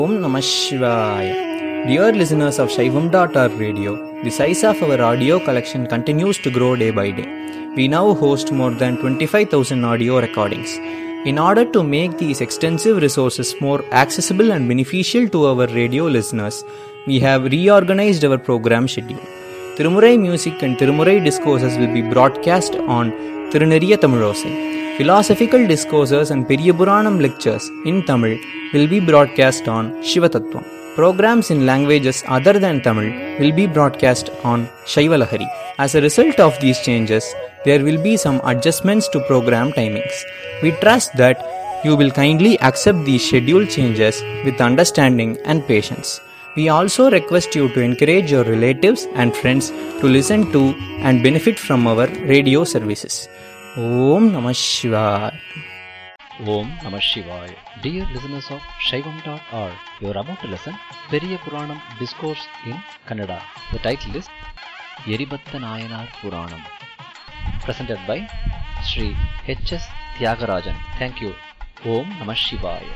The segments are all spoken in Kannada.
Om Namah Shivaya. Dear listeners of Shaivam.org radio, the size of our audio collection continues to grow day by day. We now host more than 25,000 audio recordings. In order to make these extensive resources more accessible and beneficial to our radio listeners, we have reorganized our program schedule. Tirumurai music and Tirumurai discourses will be broadcast on Tiruneriya Tamilosai. Philosophical discourses and Periyapuranam lectures in Tamil will be broadcast on Shivatattvam. Programs in languages other than Tamil will be broadcast on Shaivalahari. As a result of these changes, there will be some adjustments to program timings. We trust that you will kindly accept these schedule changes with understanding and patience. We also request you to encourage your relatives and friends to listen to and benefit from our radio services. Om Namah Shivaya. Om Namah Shivaya. Dear listeners of Shaivam.org, you are about to listen Periya Puranam Discourse in Kannada. The title is Yeribatta Nayanar Puranam. Presented by Sri H.S. Tyagarajan. Thank you. Om Namah Shivaya.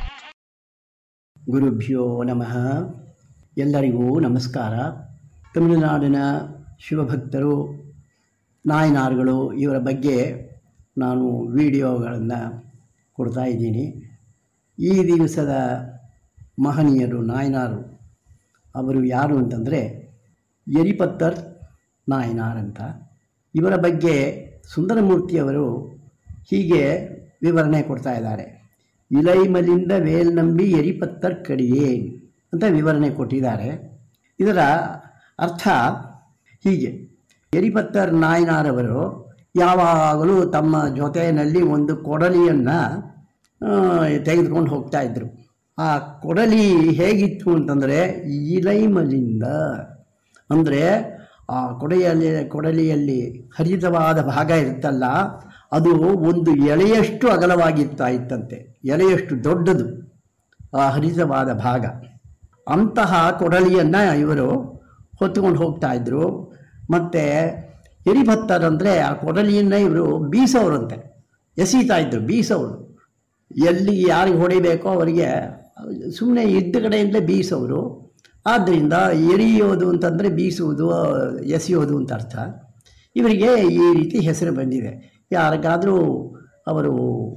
ಗುರುಭ್ಯೋ ನಮಃ ಎಲ್ಲರಿಗೂ ನಮಸ್ಕಾರ ತಮಿಳುನಾಡಿನ ಶಿವಭಕ್ತರು ನಾಯನಾರ್ಗಳು ಇವರ ಬಗ್ಗೆ ನಾನು ವಿಡಿಯೋಗಳನ್ನು ಕೊಡ್ತಾ ಇದ್ದೀನಿ ಈ ದಿವಸದ ಮಹನೀಯರು ನಾಯನಾರು ಅವರು ಯಾರು ಅಂತಂದರೆ ಎರಿಪತ್ತರ್ ನಾಯನಾರ್ ಅಂತ ಇವರ ಬಗ್ಗೆ ಸುಂದರಮೂರ್ತಿಯವರು ಹೀಗೆ ವಿವರಣೆ ಕೊಡ್ತಾ ಇದ್ದಾರೆ ಇಲೈಮಲಿಂದ ವೇಲ್ನಂಬಿ ಎರಿಪತ್ತರ್ ಕಡಿಯೇನ್ ಅಂತ ವಿವರಣೆ ಕೊಟ್ಟಿದ್ದಾರೆ ಇದರ ಅರ್ಥ ಹೀಗೆ ಎರಿಪತ್ತರ್ ನಾಯನಾರವರು ಯಾವಾಗಲೂ ತಮ್ಮ ಜೊತೆಯಲ್ಲಿ ಒಂದು ಕೊಡಲಿಯನ್ನು ತೆಗೆದುಕೊಂಡು ಹೋಗ್ತಾ ಇದ್ದರು ಆ ಕೊಡಲಿ ಹೇಗಿತ್ತು ಅಂತಂದರೆ ಇಲೈಮಲಿಂದ ಅಂದರೆ ಆ ಕೊಡೆಯಲ್ಲಿ ಕೊಡಲಿಯಲ್ಲಿ ಹರಿತವಾದ ಭಾಗ ಇರುತ್ತಲ್ಲ ಅದು ಒಂದು ಎಲೆಯಷ್ಟು ಅಗಲವಾಗಿರ್ತಾ ಇತ್ತಂತೆ ಎಲೆಯಷ್ಟು ದೊಡ್ಡದು ಆ ಹರಿತವಾದ ಭಾಗ ಅಂತಹ ಕೊಡಲಿಯನ್ನು ಇವರು ಹೊತ್ತುಕೊಂಡು ಹೋಗ್ತಾ ಇದ್ರು ಮತ್ತು ಎರಿಭತ್ತರಂದರೆ ಆ ಕೊಡಲಿಯನ್ನು ಇವರು ಬೀಸೋರಂತೆ ಎಸೀತಾ ಇದ್ರು ಬೀಸೋರು ಎಲ್ಲಿ ಯಾರಿಗೆ ಹೊಡಿಬೇಕೋ ಅವರಿಗೆ ಸುಮ್ಮನೆ ಇದ್ದ ಕಡೆಯಿಂದಲೇ ಬೀಸೋರು ಆದ್ದರಿಂದ ಎರಿಯೋದು ಅಂತಂದರೆ ಬೀಸುವುದು ಎಸೆಯೋದು ಅಂತ ಅರ್ಥ ಇವರಿಗೆ ಈ ರೀತಿ ಹೆಸರು ಬಂದಿದೆ ಯಾರಿಗಾದರೂ ಅವರು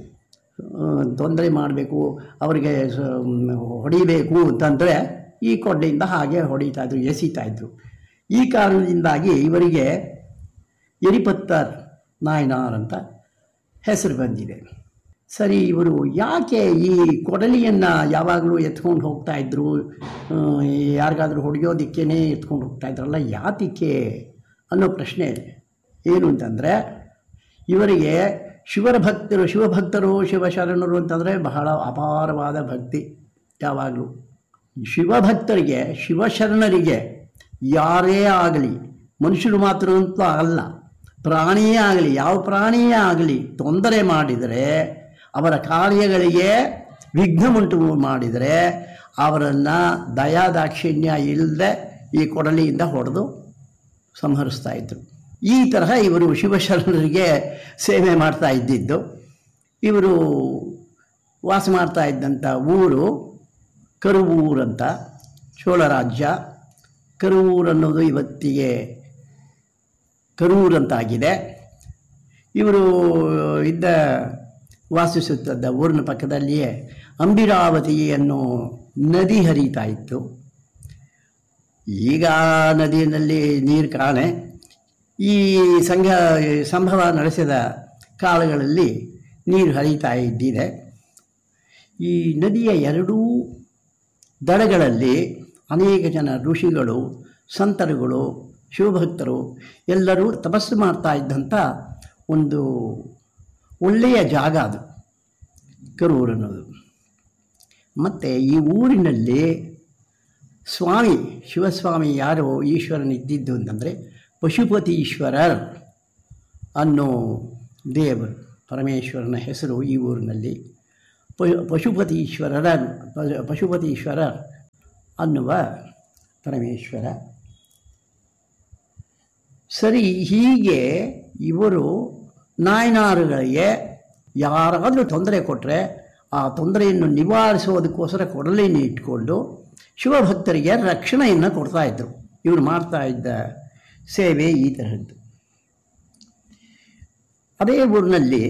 ತೊಂದರೆ ಮಾಡಬೇಕು ಅವರಿಗೆ ಹೊಡಿಬೇಕು ಅಂತಂದರೆ ಈ ಕೊಡ್ಲಿಯಿಂದ ಹಾಗೆ ಹೊಡಿತಾ ಇದ್ರು ಎಸಿತಾ ಇದ್ರು ಈ ಕಾರಣದಿಂದಾಗಿ ಇವರಿಗೆ ಎರಿಪತ್ತರ್ ನಾಯನಾರ್ ಅಂತ ಹೆಸರು ಬಂದಿದೆ ಸರಿ ಇವರು ಯಾಕೆ ಈ ಕೊಡಲಿಯನ್ನು ಯಾವಾಗಲೂ ಎತ್ಕೊಂಡು ಹೋಗ್ತಾ ಇದ್ರು ಯಾರಿಗಾದ್ರೂ ಹೊಡೆಯೋದಿಕ್ಕೇ ಎತ್ಕೊಂಡು ಹೋಗ್ತಾ ಇದ್ರಲ್ಲ ಯಾತಕ್ಕೆ ಅನ್ನೋ ಪ್ರಶ್ನೆ ಏನು ಅಂತಂದರೆ ಇವರಿಗೆ ಶಿವರ ಭಕ್ತರು ಶಿವಭಕ್ತರು ಶಿವಶರಣರು ಅಂತಂದರೆ ಬಹಳ ಅಪಾರವಾದ ಭಕ್ತಿ ಯಾವಾಗಲೂ ಶಿವಭಕ್ತರಿಗೆ ಶಿವಶರಣರಿಗೆ ಯಾರೇ ಆಗಲಿ ಮನುಷ್ಯರು ಮಾತ್ರ ಅಂತ ಅಲ್ಲ ಪ್ರಾಣಿಯೇ ಆಗಲಿ ಯಾವ ಪ್ರಾಣಿಯೇ ಆಗಲಿ ತೊಂದರೆ ಮಾಡಿದರೆ ಅವರ ಕಾರ್ಯಗಳಿಗೆ ವಿಘ್ನವುಂಟು ಮಾಡಿದರೆ ಅವರನ್ನು ದಯಾದಾಕ್ಷಿಣ್ಯ ಇಲ್ಲದೆ ಈ ಕೊಡಲಿಯಿಂದ ಹೊಡೆದು ಸಂಹರಿಸ್ತಾ ಇದ್ದರು ಈ ತರಹ ಇವರು ಶಿವಶರಣರಿಗೆ ಸೇವೆ ಮಾಡ್ತಾ ಇದ್ದಿದ್ದು ಇವರು ವಾಸ ಮಾಡ್ತಾ ಇದ್ದಂಥ ಊರು ಕರುವೂರು ಅಂತ ಚೋಳ ರಾಜ್ಯ ಕರುವೂರು ಅನ್ನೋದು ಇವತ್ತಿಗೆ ಕರೂರು ಅಂತಾಗಿದೆ ಇವರು ಇದ್ದ ವಾಸಿಸುತ್ತಿದ್ದ ಊರಿನ ಪಕ್ಕದಲ್ಲಿಯೇ ಅಂಬಿರಾವತಿ ಅನ್ನೋ ನದಿ ಹರಿತಾ ಇತ್ತು ಈಗ ನದಿಯಲ್ಲಿ ನೀರು ಕಾಣೆ ಈ ಸಂಘ ಸಂಭವ ನಡೆಸಿದ ಕಾಲಗಳಲ್ಲಿ ನೀರು ಹರಿತಾ ಇದ್ದಿದೆ ಈ ನದಿಯ ಎರಡೂ ದಡಗಳಲ್ಲಿ ಅನೇಕ ಜನ ಋಷಿಗಳು ಸಂತರುಗಳು ಶಿವಭಕ್ತರು ಎಲ್ಲರೂ ತಪಸ್ಸು ಮಾಡ್ತಾ ಇದ್ದಂಥ ಒಂದು ಒಳ್ಳೆಯ ಜಾಗ ಅದು ಕರೂರು ಅನ್ನೋದು ಮತ್ತು ಈ ಊರಿನಲ್ಲಿ ಸ್ವಾಮಿ ಶಿವಸ್ವಾಮಿ ಯಾರು ಈಶ್ವರನಿದ್ದಿದ್ದು ಅಂತಂದರೆ ಪಶುಪತೀಶ್ವರರ್ ಅನ್ನೋ ದೇವರು ಪರಮೇಶ್ವರನ ಹೆಸರು ಈ ಊರಿನಲ್ಲಿ ಪಶುಪತೀಶ್ವರರ ಪಶುಪತೀಶ್ವರ ಅನ್ನುವ ಪರಮೇಶ್ವರ ಸರಿ ಹೀಗೆ ಇವರು ನಾಯನಾರುಗಳಿಗೆ ಯಾರಾದರೂ ತೊಂದರೆ ಕೊಟ್ಟರೆ ಆ ತೊಂದರೆಯನ್ನು ನಿವಾರಿಸೋದಕ್ಕೋಸ್ಕರ ಕೊಡಲಿನ ಇಟ್ಕೊಂಡು ಶಿವಭಕ್ತರಿಗೆ ರಕ್ಷಣೆಯನ್ನು ಕೊಡ್ತಾ ಇದ್ದರು ಇವರು ಮಾಡ್ತಾ ಇದ್ದ ಸೇವೆ ಈ ತರಹದ್ದು ಅದೇ ಊರಿನಲ್ಲಿ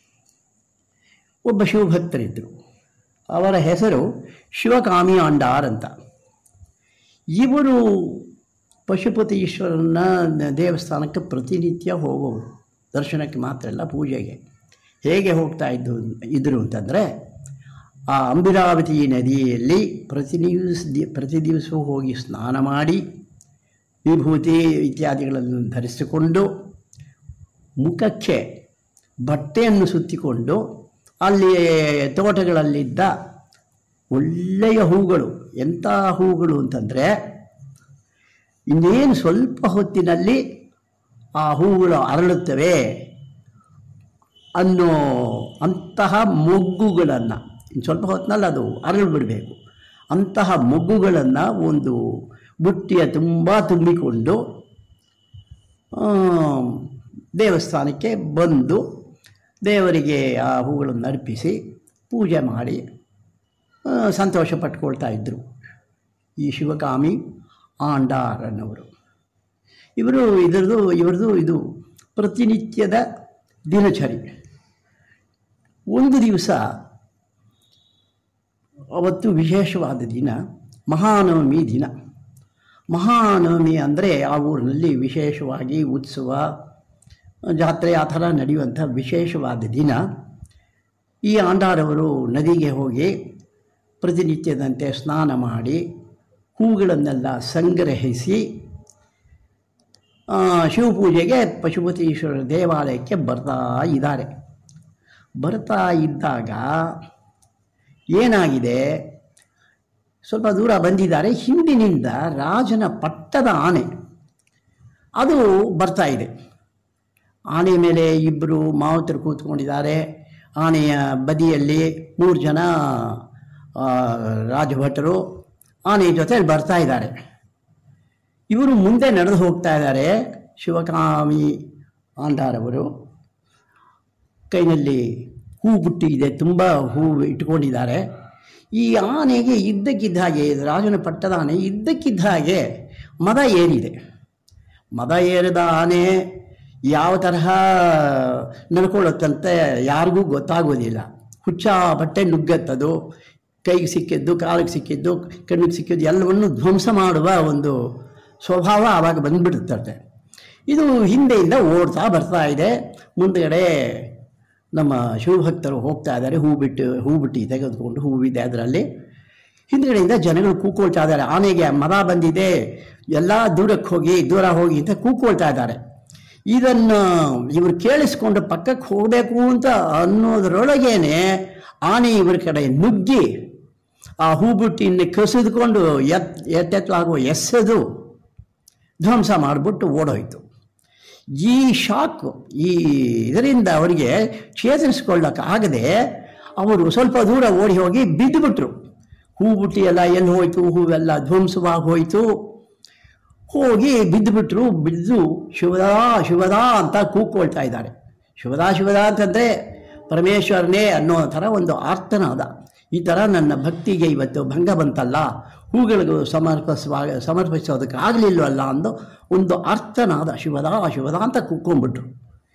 ಒಬ್ಬ ಶಿವಭಕ್ತರಿದ್ದರು ಅವರ ಹೆಸರು ಶಿವಕಾಮಿ ಆಂಡಾರ್ ಅಂತ ಇವರು ಪಶುಪತಿ ಈಶ್ವರನ ದೇವಸ್ಥಾನಕ್ಕೆ ಪ್ರತಿನಿತ್ಯ ಹೋಗೋರು ದರ್ಶನಕ್ಕೆ ಮಾತ್ರ ಅಲ್ಲ ಪೂಜೆಗೆ ಹೇಗೆ ಹೋಗ್ತಾ ಇದ್ದು ಇದ್ದರು ಅಂತಂದರೆ ಆ ಅಂಬಿರಾವತಿ ನದಿಯಲ್ಲಿ ಪ್ರತಿ ದಿವಸ ಪ್ರತಿ ದಿವಸವೂ ಹೋಗಿ ಸ್ನಾನ ಮಾಡಿ ವಿಭೂತಿ ಇತ್ಯಾದಿಗಳನ್ನು ಧರಿಸಿಕೊಂಡು ಮುಖಕ್ಕೆ ಬಟ್ಟೆಯನ್ನು ಸುತ್ತಿಕೊಂಡು ಅಲ್ಲಿ ತೋಟಗಳಲ್ಲಿದ್ದ ಒಳ್ಳೆಯ ಹೂಗಳು ಎಂಥ ಹೂಗಳು ಅಂತಂದರೆ ಇನ್ನೇನು ಸ್ವಲ್ಪ ಹೊತ್ತಿನಲ್ಲಿ ಆ ಹೂಗಳು ಅರಳುತ್ತವೆ ಅನ್ನೋ ಅಂತಹ ಮೊಗ್ಗುಗಳನ್ನು ಇನ್ನು ಸ್ವಲ್ಪ ಹೊತ್ತಿನಲ್ಲಿ ಅದು ಅರಳು ಬಿಡಬೇಕು ಅಂತಹ ಮೊಗ್ಗುಗಳನ್ನು ಒಂದು ಬುಟ್ಟಿಯ ತುಂಬ ತುಂಬಿಕೊಂಡು ಆ, ದೇವಸ್ಥಾನಕ್ಕೆ ಬಂದು ದೇವರಿಗೆ ಆ ಹೂಗಳನ್ನು ಅರ್ಪಿಸಿ ಪೂಜೆ ಮಾಡಿ ಆ, ಸಂತೋಷ ಪಟ್ಕೊಳ್ತಾ ಇದ್ದರು ಈ ಶಿವಕಾಮಿ ಆಂಡಾರ್ ಅನ್ನೋರು ಇವರು ಇದರದು ಇವರದು ಇದು ಪ್ರತಿನಿತ್ಯದ ದಿನಚರಿ ಒಂದು ದಿವಸ ಅವತ್ತು ವಿಶೇಷವಾದ ದಿನ ಮಹಾನವಮಿ ದಿನ ಮಹಾನವಮಿ ಅಂದರೆ ಆ ಊರಿನಲ್ಲಿ ವಿಶೇಷವಾಗಿ ಉತ್ಸವ ಜಾತ್ರೆ ಆ ಥರ ನಡೆಯುವಂಥ ವಿಶೇಷವಾದ ದಿನ ಈ ಆಂಡಾರವರು ನದಿಗೆ ಹೋಗಿ ಪ್ರತಿನಿತ್ಯದಂತೆ ಸ್ನಾನ ಮಾಡಿ ಹೂಗಳನ್ನೆಲ್ಲ ಸಂಗ್ರಹಿಸಿ ಆ, ಶಿವಪೂಜೆಗೆ ಪಶುಪತೀಶ್ವರ ದೇವಾಲಯಕ್ಕೆ ಬರ್ತಾ ಇದ್ದಾರೆ ಬರ್ತಾ ಇದ್ದಾಗ ಏನಾಗಿದೆ ಸ್ವಲ್ಪ ದೂರ ಬಂದಿದ್ದಾರೆ ಹಿಂದಿನಿಂದ ರಾಜನ ಪಟ್ಟದ ಆನೆ ಅದು ಬರ್ತಾ ಇದೆ ಆನೆ ಮೇಲೆ ಇಬ್ಬರು ಮಾವುತರು ಕೂತ್ಕೊಂಡಿದ್ದಾರೆ ಆನೆಯ ಬದಿಯಲ್ಲಿ ಮೂರು ಜನ ಆ, ರಾಜಭಟರು ಆನೆಯ ಜೊತೆ ಬರ್ತಾ ಇದ್ದಾರೆ ಇವರು ಮುಂದೆ ನಡೆದು ಹೋಗ್ತಾ ಇದ್ದಾರೆ ಶಿವಕಾಮಿ ಆಂಡಾರವರು ಕೈನಲ್ಲಿ ಹೂ ಬುಟ್ಟಿ ಇದೆ ತುಂಬ ಹೂ ಇಟ್ಕೊಂಡಿದ್ದಾರೆ ಈ ಆನೆಗೆ ಇದ್ದಕ್ಕಿದ್ದ ಹಾಗೆ ರಾಜನ ಪಟ್ಟದ ಆನೆ ಇದ್ದಕ್ಕಿದ್ದ ಹಾಗೆ ಮದ ಏರಿದೆ ಮದ ಏರಿದ ಆನೆ ಯಾವ ತರಹ ನಡ್ಕೊಳ್ಳುತ್ತಂತೆ ಯಾರಿಗೂ ಗೊತ್ತಾಗೋದಿಲ್ಲ ಹುಚ್ಚ ಬಟ್ಟೆ ನುಗ್ಗತ್ತದು ಕೈಗೆ ಸಿಕ್ಕಿದ್ದು ಕಾಲಿಗೆ ಸಿಕ್ಕಿದ್ದು ಕಣ್ಣಿಗೆ ಸಿಕ್ಕಿದ್ದು ಎಲ್ಲವನ್ನು ಧ್ವಂಸ ಮಾಡುವ ಒಂದು ಸ್ವಭಾವ ಆವಾಗ ಬಂದ್ಬಿಡುತ್ತೆ ಇದು ಹಿಂದೆಯಿಂದ ಓಡ್ತಾ ಬರ್ತಾ ಇದೆ ಮುಂದಗಡೆ ನಮ್ಮ ಶಿವಭಕ್ತರು ಹೋಗ್ತಾ ಇದ್ದಾರೆ ಹೂ ಬಿಟ್ಟು ಹೂ ಬಿಟ್ಟು ತೆಗೆದುಕೊಂಡು ಹೂವಿದೆ ಅದರಲ್ಲಿ ಹಿಂದ್ಗಡೆಯಿಂದ ಜನಗಳು ಕೂಕೊಳ್ತಾ ಇದ್ದಾರೆ ಆನೆಗೆ ಮರ ಬಂದಿದೆ ಎಲ್ಲ ದೂರಕ್ಕೆ ಹೋಗಿ ದೂರ ಹೋಗಿ ಅಂತ ಕೂಕೊಳ್ತಾ ಇದ್ದಾರೆ ಇದನ್ನು ಇವರು ಕೇಳಿಸ್ಕೊಂಡು ಪಕ್ಕಕ್ಕೆ ಹೋಗಬೇಕು ಅಂತ ಅನ್ನೋದ್ರೊಳಗೇನೆ ಆನೆ ಇವ್ರ ಕಡೆ ನುಗ್ಗಿ ಆ ಹೂಬುಟ್ಟಿನ ಕಸಿದುಕೊಂಡು ಎತ್ ಎತ್ತೆತ್ತಲಾಗುವ ಎಸೆದು ಧ್ವಂಸ ಮಾಡಿಬಿಟ್ಟು ಓಡೋಯ್ತು ಈ ಶಾಕ್ ಈ ಇದರಿಂದ ಅವರಿಗೆ ಚೇತರಿಸ್ಕೊಳ್ಳೋಕ್ಕಾಗದೆ ಅವರು ಸ್ವಲ್ಪ ದೂರ ಓಡಿ ಹೋಗಿ ಬಿದ್ದುಬಿಟ್ರು ಹೂ ಬುಟ್ಟಿ ಎಲ್ಲ ಎಲ್ಲಿ ಹೋಯ್ತು ಹೂವೆಲ್ಲ ಧ್ವಂಸವಾಗಿ ಹೋಯಿತು ಹೋಗಿ ಬಿದ್ದುಬಿಟ್ರು ಬಿದ್ದು ಶಿವದಾ ಶಿವದಾ ಅಂತ ಕೂಗ್ಕೊಳ್ತಾ ಇದ್ದಾರೆ ಶಿವದಾ ಶಿವದಾ ಅಂತಂದರೆ ಪರಮೇಶ್ವರನೇ ಅನ್ನೋ ಥರ ಒಂದು ಆರ್ತನಾದ ಈ ಥರ ನನ್ನ ಭಕ್ತಿಗೆ ಇವತ್ತು ಭಂಗ ಬಂತಲ್ಲ ಹೂಗಳಿಗೂ ಸಮರ್ಪಿಸುವಾಗ ಸಮರ್ಪಿಸೋದಕ್ಕೆ ಆಗಲಿಲ್ವಲ್ಲ ಅಂದು ಒಂದು ಅರ್ಥನಾದ ಶಿವದಾ ಶಿವದಾ ಅಂತ ಕೂತ್ಕೊಂಡ್ಬಿಟ್ರು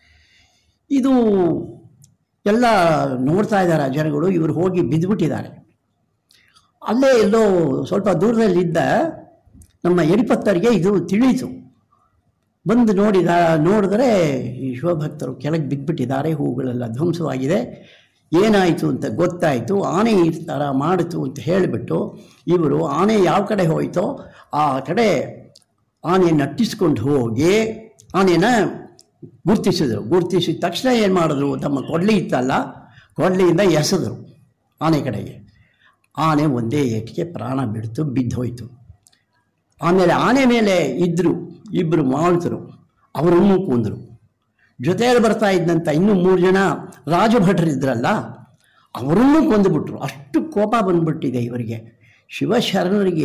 ಇದು ಎಲ್ಲ ನೋಡ್ತಾ ಇದ್ದಾರೆ ಆ ಜನಗಳು ಇವರು ಹೋಗಿ ಬಿದ್ದುಬಿಟ್ಟಿದ್ದಾರೆ ಅಲ್ಲೇ ಎಲ್ಲೋ ಸ್ವಲ್ಪ ದೂರದಲ್ಲಿದ್ದ ನಮ್ಮ ಎರಿಪತ್ತರಿಗೆ ಇದು ತಿಳಿಯಿತು ಬಂದು ನೋಡಿದ ನೋಡಿದ್ರೆ ಈ ಶಿವಭಕ್ತರು ಕೆಳಗೆ ಬಿದ್ದುಬಿಟ್ಟಿದ್ದಾರೆ ಹೂಗಳೆಲ್ಲ ಧ್ವಂಸವಾಗಿದೆ ಏನಾಯಿತು ಅಂತ ಗೊತ್ತಾಯಿತು ಆನೆ ಈ ಥರ ಮಾಡಿತು ಅಂತ ಹೇಳಿಬಿಟ್ಟು ಇವರು ಆನೆ ಯಾವ ಕಡೆ ಹೋಯಿತೋ ಆ ಕಡೆ ಆನೆಯನ್ನು ಅಟ್ಟಿಸ್ಕೊಂಡು ಹೋಗಿ ಆನೆನ ಗುರ್ತಿಸಿದ್ರು ಗುರ್ತಿಸಿದ ತಕ್ಷಣ ಏನು ಮಾಡಿದ್ರು ತಮ್ಮ ಕೊಡ್ಲಿ ಇತ್ತಲ್ಲ ಕೊಡ್ಲಿಯಿಂದ ಎಸೆದ್ರು ಆನೆ ಕಡೆಗೆ ಆನೆ ಒಂದೇ ಏಟಿಗೆ ಪ್ರಾಣ ಬಿಡ್ತು ಬಿದ್ದೋಯ್ತು ಆಮೇಲೆ ಆನೆ ಮೇಲೆ ಇದ್ದರು ಇಬ್ಬರು ಮಾವಳ್ತರು ಅವರನ್ನು ಕೊಂದರು ಜೊತೆಯಲ್ಲಿ ಬರ್ತಾ ಇದ್ದಂಥ ಇನ್ನೂ ಮೂರು ಜನ ರಾಜಭಟರಿದ್ರಲ್ಲ ಅವರನ್ನೂ ಕೊಂದುಬಿಟ್ರು ಅಷ್ಟು ಕೋಪ ಬಂದ್ಬಿಟ್ಟಿದೆ ಇವರಿಗೆ ಶಿವಶರಣರಿಗೆ